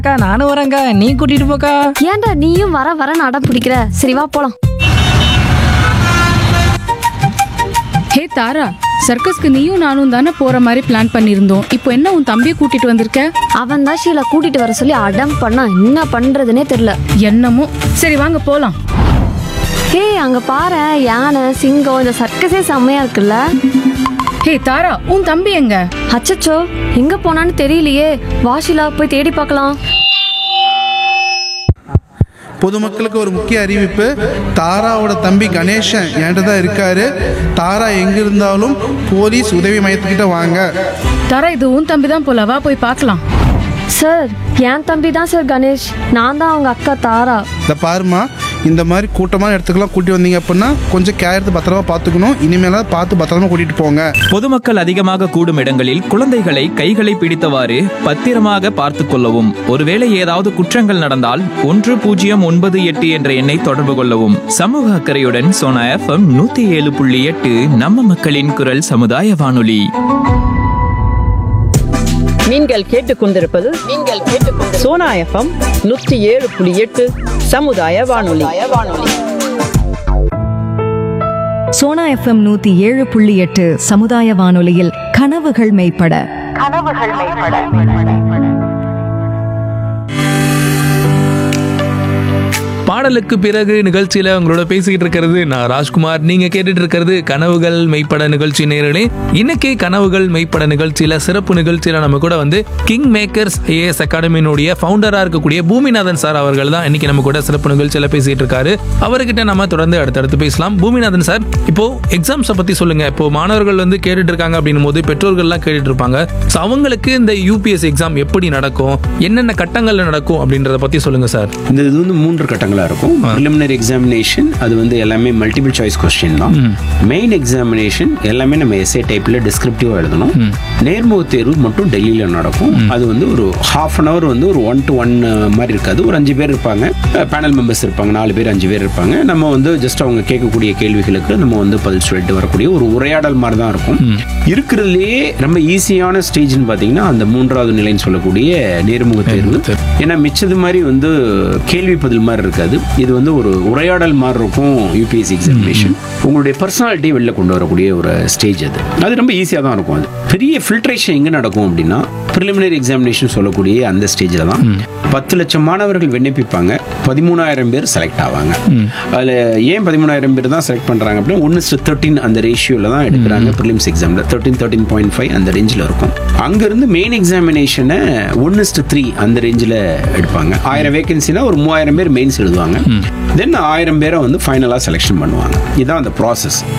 அக்கா நானும் வரேன்க்கா நீ கூட்டிட்டு போக்கா ஏன்டா நீயும் வர வர அடம் பிடிக்கிற சரி வா போலாம் ஹே தாரா சர்க்கஸ்க்கு நீயும் நானும் தானே போற மாதிரி பிளான் பண்ணியிருந்தோம் இப்போ என்ன உன் தம்பியை கூட்டிட்டு வந்திருக்க அவன் தான் ஷீலா கூட்டிட்டு வர சொல்லி அடம் பண்ணா என்ன பண்றதுனே தெரியல என்னமோ சரி வாங்க போலாம் ஹே அங்க பாரு யானை சிங்கம் இந்த சர்க்கஸே செம்மையா இருக்குல்ல ஹே தாரா உன் தம்பி எங்க அச்சச்சோ எங்க போனான்னு தெரியலையே வா ஷீலா போய் தேடி பார்க்கலாம் பொதுமக்களுக்கு ஒரு முக்கிய அறிவிப்பு தாராவோட தம்பி கணேசன் என்கிட்ட தான் இருக்காரு தாரா எங்க இருந்தாலும் போலீஸ் உதவி மையத்துக்கிட்ட வாங்க தாரா இது உன் தம்பி தான் போல வா போய் பார்க்கலாம் சார் என் தம்பி தான் சார் கணேஷ் நான் தான் அவங்க அக்கா தாரா இந்த பாருமா இந்த மாதிரி கூட்டமான இடத்துக்குலாம் கூட்டி வந்தீங்க அப்படின்னா கொஞ்சம் கேர் எடுத்து பத்திரமா பார்த்துக்கணும் இனிமேலாம் பார்த்து பத்திரமா கூட்டிட்டு போங்க பொதுமக்கள் அதிகமாக கூடும் இடங்களில் குழந்தைகளை கைகளை பிடித்தவாறு பத்திரமாக பார்த்து கொள்ளவும் ஒருவேளை ஏதாவது குற்றங்கள் நடந்தால் ஒன்று பூஜ்ஜியம் ஒன்பது எட்டு என்ற எண்ணை தொடர்பு கொள்ளவும் சமூக அக்கறையுடன் சோனா எஃப்எம் நூத்தி ஏழு புள்ளி எட்டு நம்ம மக்களின் குரல் சமுதாய வானொலி நீங்கள் கேட்டுக்கொண்டிருப்பது நீங்கள் கேட்டுக்கொண்டு சோனா எஃப்எம் நூற்றி ஏழு புள்ளி எட்டு சமுதாய வானொலி சோனா எஃப்எம் நூத்தி ஏழு புள்ளி எட்டு சமுதாய வானொலியில் கனவுகள் மெய்ப்பட பாடலுக்கு பிறகு நிகழ்ச்சியில உங்களோட பேசிக்கிட்டு இருக்கிறது நான் ராஜ்குமார் நீங்க கேட்டுட்டு இருக்கிறது கனவுகள் மெய்ப்பட நிகழ்ச்சி நேரலே இன்னைக்கு கனவுகள் மெய்ப்பட நிகழ்ச்சியில சிறப்பு நிகழ்ச்சியில நம்ம கூட வந்து கிங் மேக்கர்ஸ் ஐஏஎஸ் அகாடமியினுடைய ஃபவுண்டரா இருக்கக்கூடிய பூமிநாதன் சார் அவர்கள் தான் இன்னைக்கு நம்ம கூட சிறப்பு நிகழ்ச்சியில பேசிட்டு இருக்காரு அவர்கிட்ட நம்ம தொடர்ந்து அடுத்தடுத்து பேசலாம் பூமிநாதன் சார் இப்போ எக்ஸாம்ஸை பத்தி சொல்லுங்க இப்போ மாணவர்கள் வந்து கேட்டுட்டு இருக்காங்க அப்படின்னும் போது பெற்றோர்கள்லாம் கேட்டுட்டு இருப்பாங்க ஸோ அவங்களுக்கு இந்த யூபிஎஸ் எக்ஸாம் எப்படி நடக்கும் என்னென்ன கட்டங்கள்ல நடக்கும் அப்படின்றத பத்தி சொல்லுங்க சார் இந்த இது வந்து மூன்று கட்டங்களாக இருக்கும் ப்ரிலிமினரி எக்ஸாமினேஷன் அது வந்து எல்லாமே மல்டிபிள் சாய்ஸ் கொஸ்டின் தான் மெயின் எக்ஸாமினேஷன் எல்லாமே நம்ம எஸ்ஏ டைப்பில் டிஸ்கிரிப்டிவாக எழுதணும் நேர்முக தேர்வு மட்டும் டெல்லியில் நடக்கும் அது வந்து ஒரு ஹாஃப் அன் ஹவர் வந்து ஒரு ஒன் டு ஒன் மாதிரி இருக்காது ஒரு அஞ்சு பேர் இருப்பாங்க பேனல் மெம்பர்ஸ் இருப்பாங்க நாலு பேர் அஞ்சு பேர் இருப்பாங்க நம்ம வந்து ஜஸ்ட் அவங்க கேட்கக்கூடிய கேள்விகளுக்கு நம்ம வந்து பதில் சொல்லிட்டு வரக்கூடிய ஒரு உரையாடல் மாதிரி தான் இருக்கும் இருக்கிறதுலே ரொம்ப ஈஸியான ஸ்டேஜ்னு பார்த்தீங்கன்னா அந்த மூன்றாவது நிலைன்னு சொல்லக்கூடிய நேர்முக தேர்வு ஏன்னா மிச்சது மாதிரி வந்து கேள்வி பதில் மாதிரி இருக்காது இது வந்து ஒரு உரையாடல் மாதிரி இருக்கும் யூபிஎஸ்சி எக்ஸாமினேஷன் உங்களுடைய பர்சனாலிட்டி வெளில கொண்டு வரக்கூடிய ஒரு ஸ்டேஜ் அது அது ரொம்ப ஈஸியாக தான் இருக்கும் அது பெரிய ஃபில்ட்ரேஷன் எங்கே நடக்கும் அப்படின்னா ப்ரிலிமினரி எக்ஸாமினேஷன் சொல்லக்கூடிய அந்த ஸ்டேஜில் தான் பத்து லட்சம் மாணவர்கள் விண்ணப்பிப்பாங்க பதிமூணாயிரம் பேர் செலக்ட் ஆவாங்க அதில் ஏன் பதிமூணாயிரம் பேர் தான் செலக்ட் பண்ணுறாங்க அப்படின்னா ஒன்று தேர்ட்டின் அந்த ரேஷியோவில் தான் எடுக்கிறாங்க ப்ரிலிம்ஸ் எக்ஸாமில் தேர்ட்டின் தேர்ட்டின் பாயிண்ட் ஃபைவ் அந்த ரேஞ்சில் இருக்கும் அங்கேருந்து மெயின் எக்ஸாமினேஷனை ஒன்று த்ரீ அந்த ரேஞ்சில் எடுப்பாங்க ஆயிரம் வேகன்சினா ஒரு மூவாயிரம் பேர் மெயின்ஸ் எழுதுவாங்க தென் ஆயிரம் பேரை வந்து ஃபைனலாக செலெக்ஷன் பண்ணுவாங்க இதுதான் அந்த ப்ராசஸ்